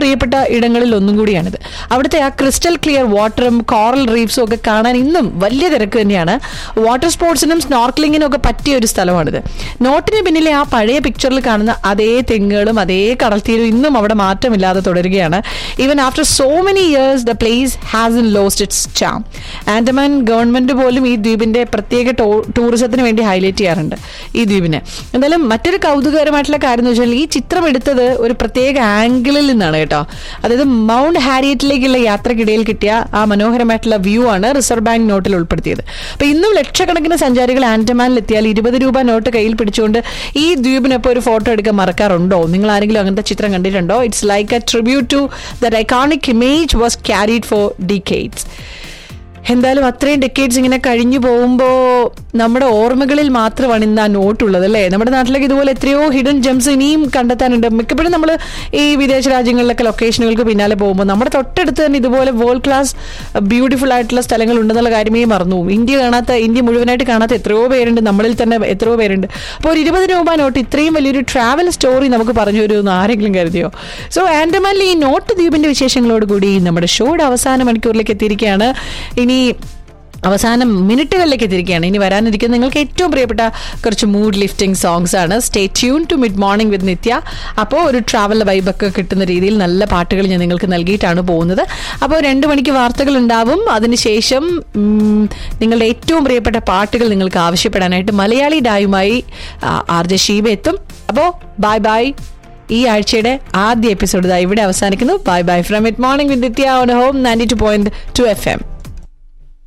പ്രിയപ്പെട്ട ഇടങ്ങളിൽ ഒന്നും കൂടിയാണിത് അവിടുത്തെ ആ ക്രിസ്റ്റൽ ക്ലിയർ വാട്ടറും കോറൽ റീഫ്സും ഒക്കെ കാണാൻ ഇന്നും വലിയ തിരക്ക് തന്നെയാണ് വാട്ടർ സ്പോർട്സിനും സ്നോർക്കലിങ്ങിനും ഒക്കെ പറ്റിയ ഒരു സ്ഥലമാണിത് നോട്ടിന് പിന്നിലെ ആ പഴയ പിക്ചറിൽ കാണുന്ന അതേ തെങ്ങുകളും അതേ കടൽത്തീരും ഇന്നും അവിടെ മാറ്റമില്ലാതെ തുടരുകയാണ് even after so many years the place has in lost its charm Andaman government പോലും ഈ ദ്വീപിന്റെ പ്രത്യേക ടൂ- ടൂറിസത്തിന് വേണ്ടി ഹൈലൈറ്റ് ചെയ്യാറുണ്ട് ഈ ദ്വീപിനെ എന്തായാലും മറ്റൊരു കൗതുകകരമായിട്ടുള്ള കാര്യം എന്ന് വെച്ചാൽ ഈ ചിത്രം എടുത്തത് ഒരു പ്രത്യേക ആംഗിളിൽ നിന്നാണ് കേട്ടോ അതായത് മൗണ്ട് ഹാരിയറ്റിലേക്കുള്ള യാത്രക്കിടയിൽ കിട്ടിയ ആ മനോഹരമായിട്ടുള്ള വ്യൂ ആണ് റിസർവ് ബാങ്ക് നോട്ടിൽ ഉൾപ്പെടുത്തിയത് അപ്പൊ ഇന്നും ലക്ഷക്കണക്കിന് സഞ്ചാരികൾ ആൻഡമാനിൽ എത്തിയാൽ ഇരുപത് രൂപ നോട്ട് കയ്യിൽ പിടിച്ചുകൊണ്ട് ഈ ദ്വീപിനൊപ്പം ഒരു ഫോട്ടോ എടുക്കാൻ മറക്കാറുണ്ടോ നിങ്ങൾ ആരെങ്കിലും അങ്ങനത്തെ ചിത്രം കണ്ടിട്ടുണ്ടോ it's like a tribute to the iconic image was carried for decades എന്തായാലും അത്രയും ഡെക്കേഡ്സ് ഇങ്ങനെ കഴിഞ്ഞു പോകുമ്പോൾ നമ്മുടെ ഓർമ്മകളിൽ മാത്രമാണ് ഇന്ന് ആ നോട്ടുള്ളത് അല്ലേ നമ്മുടെ നാട്ടിലേക്ക് ഇതുപോലെ എത്രയോ ഹിഡൻ ജംസ് ഇനിയും കണ്ടെത്താനുണ്ട് മിക്കപ്പോഴും നമ്മൾ ഈ വിദേശ രാജ്യങ്ങളിലൊക്കെ ലൊക്കേഷനുകൾക്ക് പിന്നാലെ പോകുമ്പോൾ നമ്മുടെ തൊട്ടടുത്ത് തന്നെ ഇതുപോലെ വേൾഡ് ക്ലാസ് ബ്യൂട്ടിഫുൾ ആയിട്ടുള്ള സ്ഥലങ്ങൾ ഉണ്ടെന്നുള്ള കാര്യമേ മറന്നു പോകും. ഇന്ത്യ കാണാത്ത ഇന്ത്യ മുഴുവനായിട്ട് കാണാത്ത എത്രയോ പേരുണ്ട് നമ്മളിൽ തന്നെ എത്രയോ പേരുണ്ട് അപ്പോൾ ഒരു ഇരുപത് രൂപ നോട്ട് ഇത്രയും വലിയൊരു ട്രാവൽ സ്റ്റോറി നമുക്ക് പറഞ്ഞു തരുമെന്ന് ആരെങ്കിലും കരുതിയോ സോ ആൻഡമാനിൽ ഈ നോട്ട് ദ്വീപിന്റെ വിശേഷങ്ങളോട് കൂടി നമ്മുടെ ഷോയുടെ അവസാന മണിക്കൂറിലേക്ക് എത്തിയിരിക്കുകയാണ് ഇനി അവസാനം മിനിറ്റുകളിലേക്ക് എത്തിയിരിക്കുകയാണ് ഇനി വരാനിരിക്കുന്ന നിങ്ങൾക്ക് ഏറ്റവും പ്രിയപ്പെട്ട കുറച്ച് മൂഡ് ലിഫ്റ്റിംഗ് സോങ്സ് ആണ് stay tune to mid morning with Nithya അപ്പോൾ ഒരു ട്രാവൽ വൈബൊക്കെ കിട്ടുന്ന രീതിയിൽ നല്ല പാട്ടുകൾ ഞാൻ നിങ്ങൾക്ക് നൽകിയിട്ടാണ് പോകുന്നത് അപ്പോൾ രണ്ട് മണിക്ക് വാർത്തകൾ ഉണ്ടാവും അതിനുശേഷം ഉം, നിങ്ങളുടെ ഏറ്റവും പ്രിയപ്പെട്ട പാട്ടുകൾ നിങ്ങൾക്ക് ആവശ്യപ്പെടാനായിട്ട് മലയാളി ഡായുമായി ആർ ജെ ഷീബ എത്തും അപ്പോൾ ബൈ ബൈ ഈ ആഴ്ചയുടെ ആദ്യ എപ്പിസോഡ് ഇതാ ഇവിടെ അവസാനിക്കുന്നു bye bye from it morning with Nithya on home ninety two point two F M